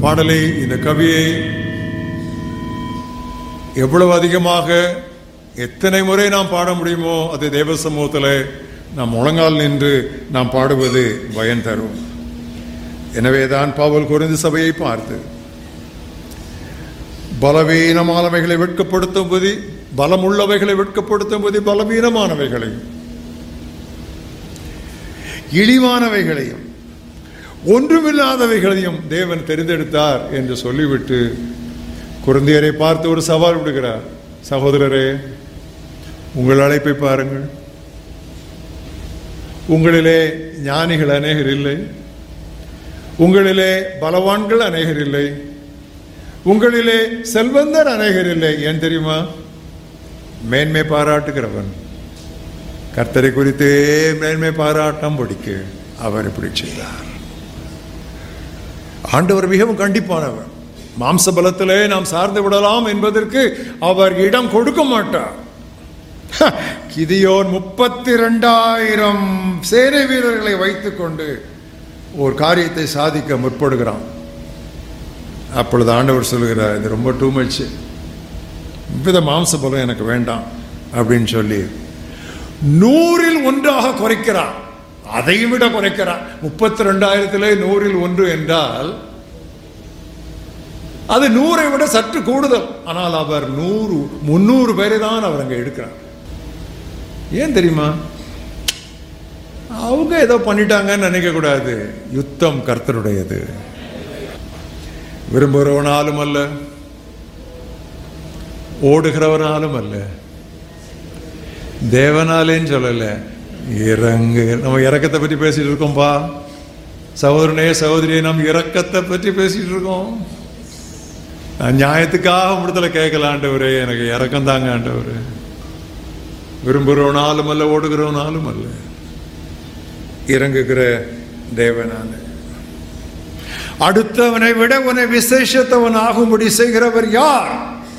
பாடலை இந்த கவியை எவ்வளவு அதிகமாக எத்தனை முறை நாம் பாட முடியுமோ அது தேவ சமூகத்தில் நாம் முழங்கால் நின்று நாம் பாடுவது பயன் தரும் எனவேதான் பவுல் குறைந்த சபையை பார்த்து பலவீனமானவைகளை வெட்கப்படுத்தும்படி பலமுள்ளவைகளை வெட்கப்படுத்தும்படி பலவீனமானவைகளையும் இழிவானவைகளையும் ஒன்றுமில்லாதவைகளையும் தேவன் தெரிந்தெடுத்தார் என்று சொல்லிவிட்டு குழந்தையரை பார்த்து ஒரு சவால் விடுகிறார் சகோதரரே உங்கள் அழைப்பை பாருங்கள் உங்களிலே ஞானிகள் அநேகர் இல்லை உங்களிலே பலவான்கள் அநேகர் இல்லை உங்களிலே செல்வந்தர் அநேகர் இல்லை ஏன் தெரியுமா மேன்மை பாராட்டுகிறவன் கர்த்தரை குறித்தே மேன்மை பாராட்டம் பிடிக்க அவர் இப்படி செய்தார் ஆண்டவர் மிகவும் கண்டிப்பானவர் மாம்ச பலத்திலே நாம் சார்ந்து விடலாம் என்பதற்கு அவர் இடம் கொடுக்க மாட்டார் ஹ, கிதியோன் முப்பத்தி ரெண்டாயிரம் சேனை வீரர்களை வைத்துக்கொண்டு ஒரு காரியத்தை சாதிக்க முற்படுகிறான் அப்பொழுது ஆண்டவர் சொல்லுகிறார் இது ரொம்ப டூ மச் இவ்வித மாம்ச பலம் எனக்கு வேண்டாம் அப்படின்னு சொல்லி நூறில் ஒன்றாக குறைக்கிறான் அதையும் விட குறைக்கிறான் முப்பத்தி ரெண்டாயிரத்திலே நூறில் ஒன்று என்றால் அது நூறை விட சற்று கூடுதல் ஆனால் அவர் நூறு முன்னூறு பேரை தான் அவர் அங்கே எடுக்கிறார் ஏன் தெரியுமா அவங்க ஏதோ பண்ணிட்டாங்கன்னு நினைக்க கூடாது யுத்தம் கர்த்தருடையது விரும்புகிறவனாலும் அல்ல ஓடுகிறவனாலும் அல்ல தேவனாலேன்னு சொல்லல இறங்கு நம்ம இறக்கத்தை பற்றி பேசிட்டு இருக்கோம்பா சகோதரனே சகோதரியே நம்ம இறக்கத்தை பற்றி பேசிட்டு இருக்கோம் நான் நியாயத்துக்காக முடித்தல கேட்கலாண்டவரே எனக்கு இறக்கம் தாங்க ஆண்டவரே விரும்புகிறவனாலும் அல்ல ஓடுகிறவனாலும் அல்ல இறங்குகிற தேவனான அடுத்தவனை விட உன்னை விசேஷத்தவன் ஆகும்படி செய்கிறவர் யார்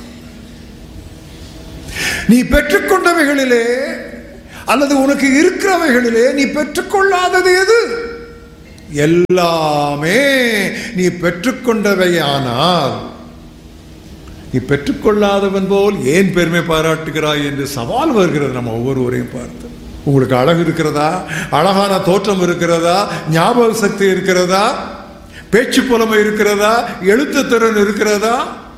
நீ பெற்றுக்கொண்டவைகளிலே அல்லது உனக்கு இருக்கிறவைகளிலே நீ பெற்றுக்கொள்ளாதது எது எல்லாமே நீ பெற்றுக்கொண்டவையானால் நீ பெற்றுக்கொள்ளாதவன் போல் ஏன் பெருமை பாராட்டுகிறாய் என்று சவால் வருகிறது நம்ம ஒவ்வொருவரையும் பார்த்து உங்களுக்கு அழகு இருக்கிறதா அழகான தோற்றம் இருக்கிறதா ஞாபக சக்தி இருக்கிறதா பேச்சு புலமை இருக்கிறதா எழுத்து திறன் இருக்கிறதா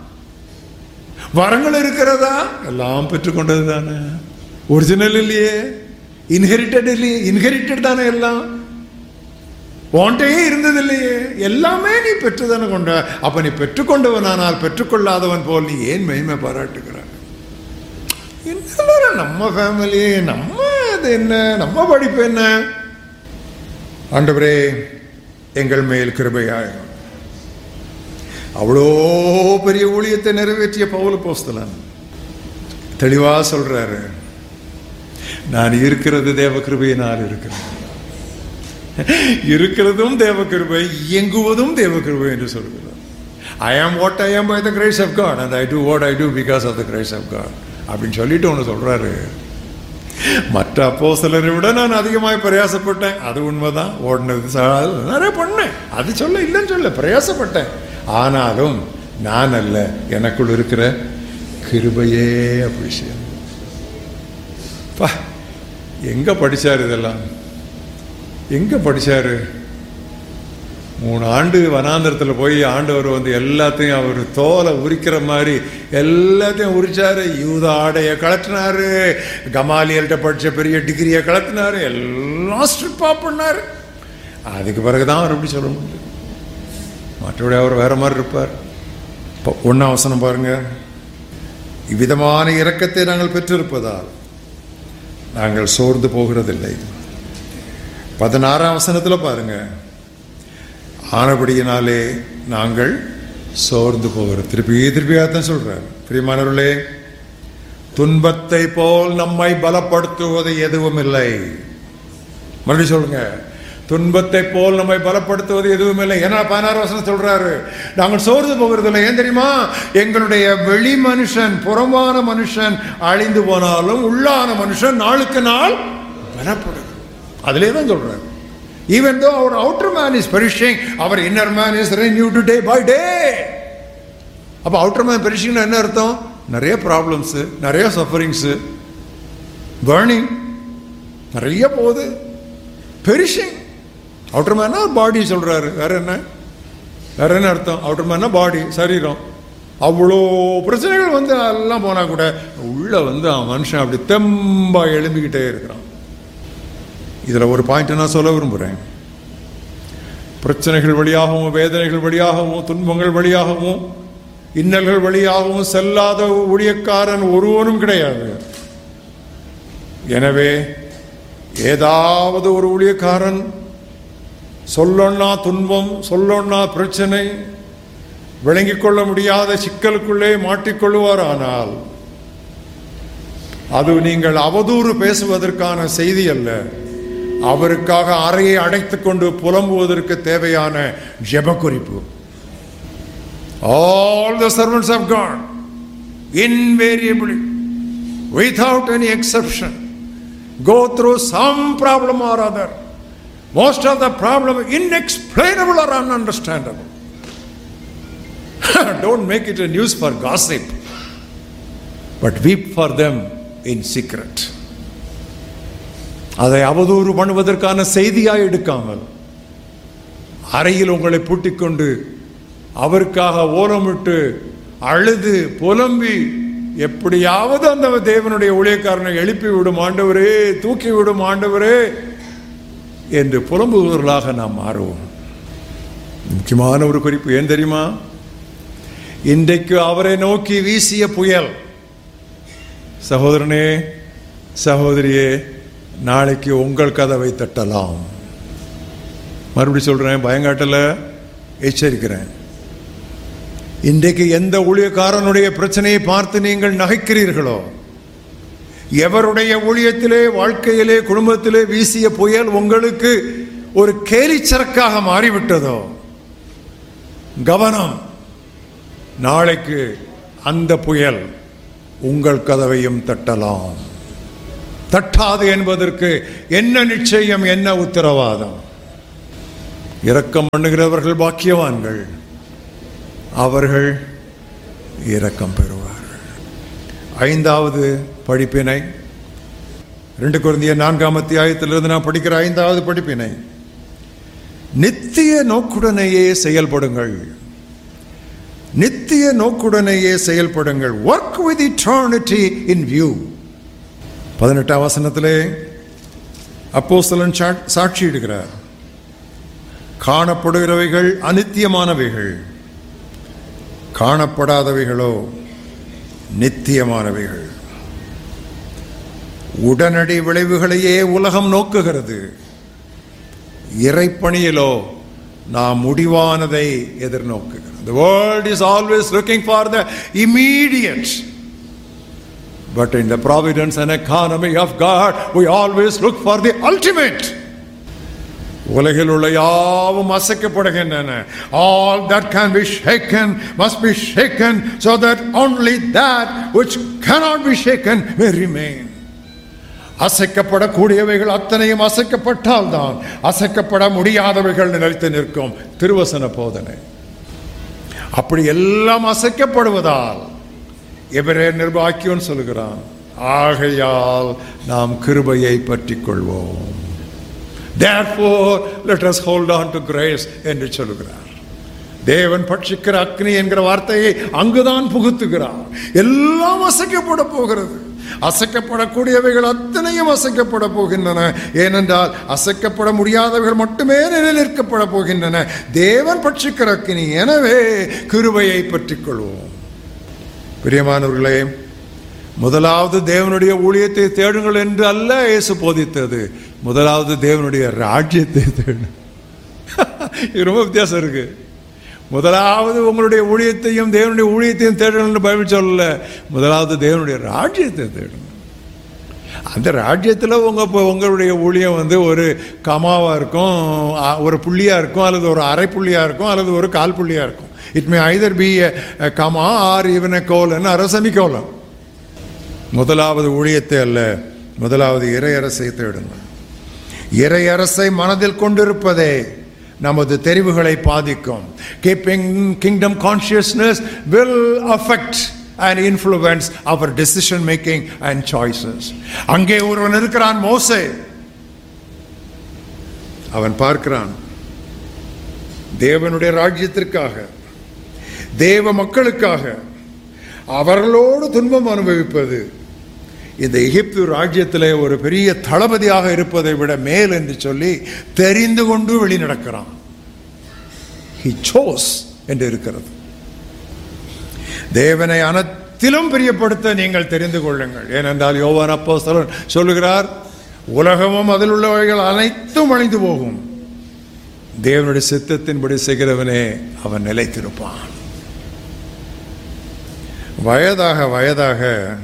வரங்கள் இருக்கிறதா எல்லாம் பெற்றுக்கொண்டது தானே ஒரிஜினல் இல்லையே இன்ஹெரிட்டட் இல்லையே இன்ஹெரிட்டட் தானே எல்லாம் உன்கிட்டயே இருந்தது இல்லையே எல்லாமே நீ பெற்றுதானே கொண்ட அப்ப நீ பெற்றுக்கொண்டவனானால் பெற்றுக்கொள்ளாதவன் போல் நீ ஏன் மகிமை பாராட்டுகிறாய் என்ன நம்ம ஃபேமிலி நம்ம இது என்ன நம்ம படிப்பு என்ன ஆண்டவரே எங்கள் மேல் கிருபையாயிரும் அவ்வளோ பெரிய ஊழியத்தை நிறைவேற்றிய பவுல போஸ்தலன் தெளிவா சொல்றாரு நான் இருக்கிறது தேவ கிருபையினால் இருக்கிறேன் இருக்கிறதும் தேவ கிருபை இயங்குவதும் தேவ கிருபை என்று சொல்கிறார் ஐ ஆம் what I am by the grace of God and I do what I do because of the grace of God அப்படின்னு சொல்லிட்டு ஒன்று சொல்றாரு மற்ற அப்போ சிலரை விட நான் அதிகமாக பிரயாசப்பட்டேன் அது உண்மைதான் ஓடினது சா- நிறைய பண்ணேன் அது சொல்ல இல்லைன்னு சொல்ல பிரயாசப்பட்டேன் ஆனாலும் நான் அல்ல எனக்குள் இருக்கிற கிருபையே அபிஷேகம் பா எங்க படிச்சார் இதெல்லாம் எங்க படிச்சாரு மூணு ஆண்டு வனாந்திரத்தில் போய் ஆண்டவர் வந்து எல்லாத்தையும் அவர் தோலை உரிக்கிற மாதிரி எல்லாத்தையும் உரிச்சாரு யூத ஆடையை கலட்டினாரு கமாலியல்கிட்ட படிச்ச பெரிய டிகிரியை கலட்டினாரு எல்லாம் ஸ்ட்ரிப்பா பண்ணாரு அதுக்கு பிறகுதான் அவர் எப்படி சொல்ல முடியும் மற்றபடி அவர் வேற மாதிரி இருப்பார் இப்போ ஒன்றாம் வசனம் பாருங்க இவ்விதமான இரக்கத்தை நாங்கள் பெற்றிருப்பதால் நாங்கள் சோர்ந்து போகிறதில்லை பதினாறாம் வசனத்தில் பாருங்க ஆனபடியினாலே நாங்கள் சோர்ந்து போகிறோம் திருப்பி திருப்பியாக தான் சொல்றார் பிரியமானவர்களே துன்பத்தை போல் நம்மை பலப்படுத்துவது எதுவும் இல்லை மறுபடியும் சொல்லுங்க துன்பத்தை போல் நம்மை பலப்படுத்துவது எதுவும் இல்லை ஏன்னா பதினாறு வசனம் சொல்றாரு நாங்கள் சோர்ந்து போகிறதில்லை ஏன் தெரியுமா எங்களுடைய வெளி மனுஷன் புறமான மனுஷன் அழிந்து போனாலும் உள்ளான மனுஷன் நாளுக்கு நாள் பலப்படுது அதிலே தான் சொல்றாரு Even though our outer man is perishing, our inner man is renewed day by day. அப்போ அவுட்டர் மேன் பெரிஷிங்னா என்ன அர்த்தம் நிறைய ப்ராப்ளம்ஸு நிறைய சஃபரிங்ஸு பேர்னிங் நிறைய போகுது பெரிஷிங் அவுட்டர் மேனா பாடி சொல்கிறாரு வேற என்ன வேற என்ன அர்த்தம் அவுட்டர் மேனா பாடி சரீரம் அவ்வளோ பிரச்சனைகள் வந்து எல்லாம் போனால் கூட உள்ள வந்து அவன் மனுஷன் அப்படி தெம்பா எழும்பிக்கிட்டே இருக்கிறான் இதில் ஒரு பாயிண்ட் நான் சொல்ல விரும்புகிறேன் பிரச்சனைகள் வழியாகவும் வேதனைகள் வழியாகவும் துன்பங்கள் வழியாகவும் இன்னல்கள் வழியாகவும் செல்லாத ஊழியக்காரன் ஒருவனும் கிடையாது எனவே ஏதாவது ஒரு ஊழியக்காரன் சொல்லொன்னா துன்பம் சொல்லொன்னா பிரச்சனை விளங்கிக் கொள்ள முடியாத சிக்கலுக்குள்ளே மாட்டிக்கொள்வாரானால் அது நீங்கள் அவதூறு பேசுவதற்கான செய்தி அல்ல அவருக்காக அறையை அடைத்துக் கொண்டு புலம்புவதற்கு தேவையான ஜெப குறிப்பு all the servants of God invariably without any exception go through some problem or other most of the problem inexplainable or ununderstandable don't make it a news for gossip but weep for them in secret அதை அவதூறு பண்ணுவதற்கான செய்தியாய் எடுக்காமல் அறையில் உங்களை பூட்டிக்கொண்டு அவருக்காக ஓலமிட்டு அழுது புலம்பி எப்படியாவது அந்த தேவனுடைய ஊழியக்காரனை எழுப்பி விடும் ஆண்டவரே தூக்கி விடும் ஆண்டவரே என்று புலம்புவர்களாக நாம் மாறுவோம் முக்கியமான ஒரு குறிப்பு ஏன் தெரியுமா இன்றைக்கு அவரை நோக்கி வீசிய புயல் சகோதரனே சகோதரியே நாளைக்கு உங்கள் கதவை தட்டலாம் மறுபடியும் சொல்றேன் பயங்காட்டல எச்சரிக்கிறேன் இன்றைக்கு எந்த ஊழியக்காரனுடைய பிரச்சனையை பார்த்து நீங்கள் நகைக்கிறீர்களோ எவருடைய ஊழியத்திலே வாழ்க்கையிலே குடும்பத்திலே வீசிய புயல் உங்களுக்கு ஒரு கேலிச்சரக்காக மாறிவிட்டதோ கவனம் நாளைக்கு அந்த புயல் உங்கள் கதவையும் தட்டலாம் தட்டாது என்பதற்கு என்ன நிச்சயம் என்ன உத்தரவாதம் இரக்கம் பண்ணுகிறவர்கள் பாக்கியவான்கள் அவர்கள் இரக்கம் பெறுவார்கள் ஐந்தாவது படிப்பினை ரெண்டு குழந்தைய நான்காம் அத்தியாயத்திலிருந்து நான் படிக்கிற ஐந்தாவது படிப்பினை நித்திய நோக்குடனேயே செயல்படுங்கள் நித்திய நோக்குடனேயே செயல்படுங்கள் work with eternity in view பதினெட்டாம் வசனத்திலே அப்போஸ்தலன் சாட்சியிடுகிறார் காணப்படுகிறவைகள் அனித்தியமானவைகள் காணப்படாதவைகளோ நித்தியமானவைகள் உடனடி விளைவுகளையே உலகம் நோக்குகிறது இறைப்பணியிலோ நாம் முடிவானதை எதிர்நோக்குகிறோம் The world is always looking for the immediate. But in the providence and economy of God, we always look for the ultimate. உலகில் உள்ள யாவும் அசைக்கப்படுகின்றன all that can be shaken must be shaken so that only that which cannot be shaken may remain அசைக்கப்படக்கூடியவைகள் அத்தனையும் அசைக்கப்பட்டால் தான் அசைக்கப்பட முடியாதவைகள் நிலைத்து நிற்கும் திருவசன போதனை அப்படி எல்லாம் அசைக்கப்படுவதால் எவரே நிர்வாக்கியன் சொல்கிறான் ஆகையால் நாம் கிருபையை பற்றிக் கொள்வோம் therefore let us hold on to grace என்று சொல்கிறார் தேவன் பட்சிக்கிற அக்னி என்கிற வார்த்தையை அங்குதான் புகுத்துகிறார் எல்லாம் அசைக்கப்பட போகிறது அசைக்கப்படக்கூடியவைகள் அத்தனையும் அசைக்கப்பட போகின்றன ஏனென்றால் அசைக்கப்பட முடியாதவைகள் மட்டுமே நிலைநிற்கப்பட போகின்றன தேவன் பட்சிக்கிற அக்னி எனவே கிருபையை பற்றிக் கொள்வோம் பிரியமானவர்களே முதலாவது தேவனுடைய ஊழியத்தை தேடுங்கள் என்று அல்ல இயேசு போதித்தது முதலாவது தேவனுடைய ராஜ்யத்தை தேடும் இது ரொம்ப வித்தியாசம் இருக்கு முதலாவது உங்களுடைய ஊழியத்தையும் தேவனுடைய ஊழியத்தையும் தேடணும்னு பைபிள் சொல்லல முதலாவது தேவனுடைய ராஜ்யத்தை தேடணும் அந்த ராஜ்யத்தில் உங்கள் இப்போ உங்களுடைய ஊழியம் வந்து ஒரு கமாவாக இருக்கும் அ- ஒரு புள்ளியாக இருக்கும் அல்லது ஒரு அரை புள்ளியாக இருக்கும் அல்லது ஒரு கால் புள்ளியாக இருக்கும் it may either be comma or even colon அரசமி கோலம் முதலாவது ஊழியத்தை அல்ல முதலாவது இறையரசை தேடுங்கள் இறையரசை மனதில் கொண்டிருப்பதே நமது தெரிவுகளை பாதிக்கும் keeping kingdom consciousness will affect and influence our decision making and choices அங்கே ஒருவன் இருக்கிறான் மோசே அவன் பார்க்கிறான் தேவனுடைய ராஜ்யத்திற்காக தேவ மக்களுக்காக அவர்களோடு துன்பம் அனுபவிப்பது இந்த எகிப்து ராஜ்யத்திலே ஒரு பெரிய தளபதியாக இருப்பதை விட மேல் என்று சொல்லி தெரிந்து கொண்டு வெளி நடக்கிறான் ஹி சோஸ் என்று இருக்கிறது தேவனை அனைத்திலும் பிரியப்படுத்த நீங்கள் தெரிந்து கொள்ளுங்கள் ஏனென்றால் யோவான் அப்போ சொல்லுகிறார் உலகமும் அதில் உள்ளவைகள் அனைத்தும் அழிந்து போகும் தேவனுடைய சித்தத்தின்படி செய்கிறவனே அவன் நிலைத்திருப்பான் வயதாக வயதாக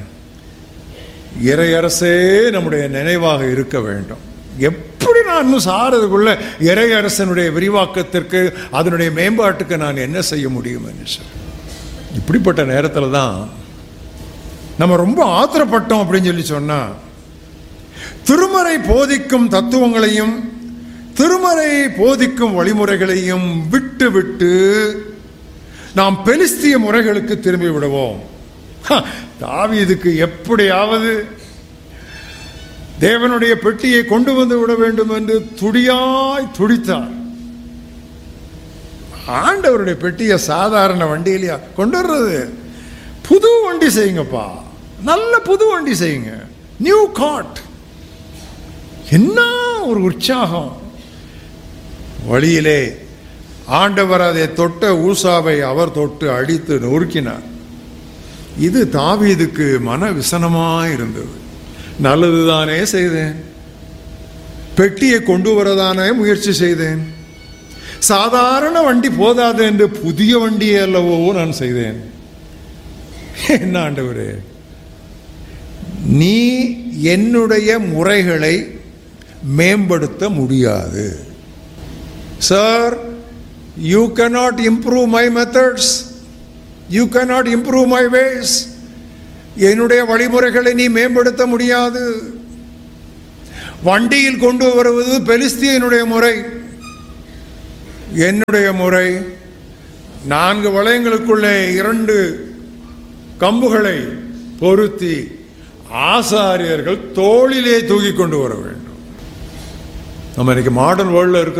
இறையரசே நம்முடைய நினைவாக இருக்க வேண்டும் எப்படி நான் இன்னும் சாரதுக்குள்ள இறையரசனுடைய விரிவாக்கத்திற்கு அதனுடைய மேம்பாட்டுக்கு நான் என்ன செய்ய முடியும் என்று சொல்லி இப்படிப்பட்ட நேரத்தில் தான் நம்ம ரொம்ப ஆத்திரப்பட்டோம் அப்படின்னு சொல்லி சொன்னா திருமறை போதிக்கும் தத்துவங்களையும் திருமறை போதிக்கும் வழிமுறைகளையும் விட்டு விட்டு நாம் பெலிஸ்திய முறைகளுக்கு திரும்பி விடுவோம் தாவீதுக்கு எப்படியாவது தேவனுடைய பெட்டியை கொண்டு வந்து விட வேண்டும் என்று துடியாய் துடித்தார் ஆண்டவருடைய பெட்டியை சாதாரண வண்டியிலையா கொண்டு வர்றது புது வண்டி செய்யுங்கப்பா நல்ல புது வண்டி செய்யுங்க நியூ காட் என்ன ஒரு உற்சாகம் வழியிலே ஆண்டவர் அதை தொட்ட ஊசாவை அவர் தொட்டு அடித்து நொறுக்கினார் இது தாவீதுக்கு மன விசனமாக இருந்தது நல்லதுதானே செய்தேன் பெட்டியை கொண்டு வரதானே முயற்சி செய்தேன் சாதாரண வண்டி போதாது என்று புதிய வண்டியை அல்லவோ நான் செய்தேன் என்ன ஆண்டவரே நீ என்னுடைய முறைகளை மேம்படுத்த முடியாது sir you cannot improve my methods you cannot improve my ways என்னுடைய வழிமுறைகளை நீ மேம்படுத்த முடியாது வண்டியில் கொண்டு வருவது பெலிஸ்தியனுடைய முறை என்னுடைய முறை நான்கு வளையங்களுக்குள்ளே இரண்டு கம்புகளை பொருத்தி ஆசாரியர்கள் தோளிலே தூக்கி கொண்டு வர வேண்டும் நம்ம இன்னைக்கு மாடர்ன் வேர்ல்டில் இருக்கிற